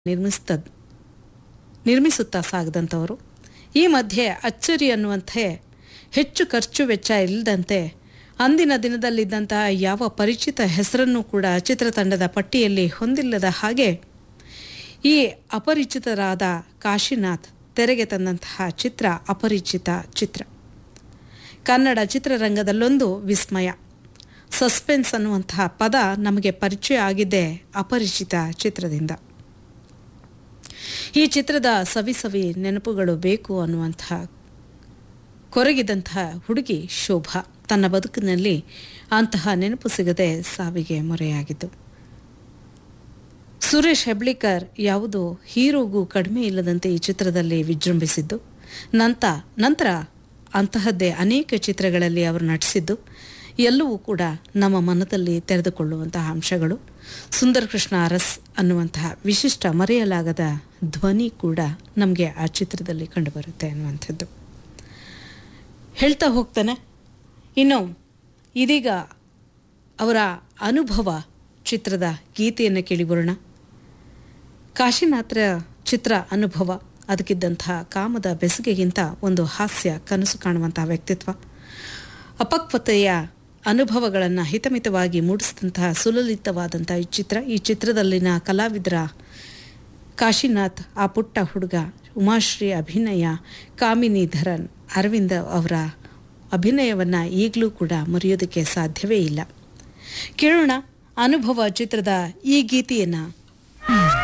ನಿರ್ಮಿಸ್ತ ನಿರ್ಮಿಸುತ್ತಾ ಸಾಗದಂಥವರು ಈ ಮಧ್ಯೆ ಅಚ್ಚರಿ ಅನ್ನುವಂತೆ ಹೆಚ್ಚು ಖರ್ಚು ವೆಚ್ಚ ಇಲ್ಲದಂತೆ ಅಂದಿನ ದಿನದಲ್ಲಿದ್ದಂತಹ ಯಾವ ಪರಿಚಿತ ಹೆಸರನ್ನು ಕೂಡ ಚಿತ್ರತಂಡದ ಪಟ್ಟಿಯಲ್ಲಿ ಹೊಂದಿಲ್ಲದ ಹಾಗೆ ಈ ಅಪರಿಚಿತರಾದ ಕಾಶಿನಾಥ್ ತೆರೆಗೆ ತಂದಂತಹ ಚಿತ್ರ ಅಪರಿಚಿತ ಚಿತ್ರ ಕನ್ನಡ ಚಿತ್ರರಂಗದಲ್ಲೊಂದು ವಿಸ್ಮಯ ಸಸ್ಪೆನ್ಸ್ ಅನ್ನುವಂತಹ ಪದ ನಮಗೆ ಪರಿಚಯ ಆಗಿದ್ದೇ ಅಪರಿಚಿತ ಚಿತ್ರದಿಂದ ಈ ಚಿತ್ರದ ಸವಿ ಸವಿ ನೆನಪುಗಳು ಬೇಕು ಅನ್ನುವಂತಹ ಕೊರಗಿದಂತಹ ಹುಡುಗಿ ಶೋಭಾ ತನ್ನ ಬದುಕಿನಲ್ಲಿ ಅಂತಹ ನೆನಪು ಸಿಗದೆ ಸಾವಿಗೆ ಮೊರೆಯಾಗಿದ್ದು ಸುರೇಶ್ ಹೆಬ್ಳಿಕರ್ ಯಾವುದೋ ಹೀರೋಗೂ ಕಡಿಮೆ ಇಲ್ಲದಂತೆ ಈ ಚಿತ್ರದಲ್ಲಿ ವಿಜೃಂಭಿಸಿದ್ದು ನಂತ ನಂತರ ಅಂತಹದ್ದೇ ಅನೇಕ ಚಿತ್ರಗಳಲ್ಲಿ ಅವರು ನಟಿಸಿದ್ದು ಎಲ್ಲವೂ ಕೂಡ ನಮ್ಮ ಮನದಲ್ಲಿ ತೆರೆದುಕೊಳ್ಳುವಂತಹ ಅಂಶಗಳು ಸುಂದರ ಕೃಷ್ಣ ಅರಸ್ ಅನ್ನುವಂತಹ ವಿಶಿಷ್ಟ ಮರೆಯಲಾಗದ ಧ್ವನಿ ಕೂಡ ನಮಗೆ ಆ ಚಿತ್ರದಲ್ಲಿ ಕಂಡುಬರುತ್ತೆ ಅನ್ನುವಂಥದ್ದು ಹೇಳ್ತಾ ಹೋಗ್ತಾನೆ ಇನ್ನು ಇದೀಗ ಅವರ ಅನುಭವ ಚಿತ್ರದ ಗೀತೆಯನ್ನು ಕೇಳಿಬರೋಣ ಕಾಶಿನಾಥರ ಚಿತ್ರ ಅನುಭವ ಅದಕ್ಕಿದ್ದಂತಹ ಕಾಮದ ಬೆಸುಗೆಗಿಂತ ಒಂದು ಹಾಸ್ಯ ಕನಸು ಕಾಣುವಂತಹ ವ್ಯಕ್ತಿತ್ವ ಅಪಕ್ವತೆಯ ಅನುಭವಗಳನ್ನು ಹಿತಮಿತವಾಗಿ ಮೂಡಿಸಿದಂತಹ ಸುಲಲಿತವಾದಂತಹ ಈ ಚಿತ್ರ ಈ ಚಿತ್ರದಲ್ಲಿನ ಕಲಾವಿದರ ಕಾಶಿನಾಥ್ ಆ ಪುಟ್ಟ ಹುಡುಗ ಉಮಾಶ್ರೀ ಅಭಿನಯ ಕಾಮಿನಿ ಧರನ್ ಅರವಿಂದ ಅವರ ಅಭಿನಯವನ್ನು ಈಗಲೂ ಕೂಡ ಮರೆಯೋದಕ್ಕೆ ಸಾಧ್ಯವೇ ಇಲ್ಲ ಕೇಳೋಣ ಅನುಭವ ಚಿತ್ರದ ಈ ಗೀತೆಯನ್ನು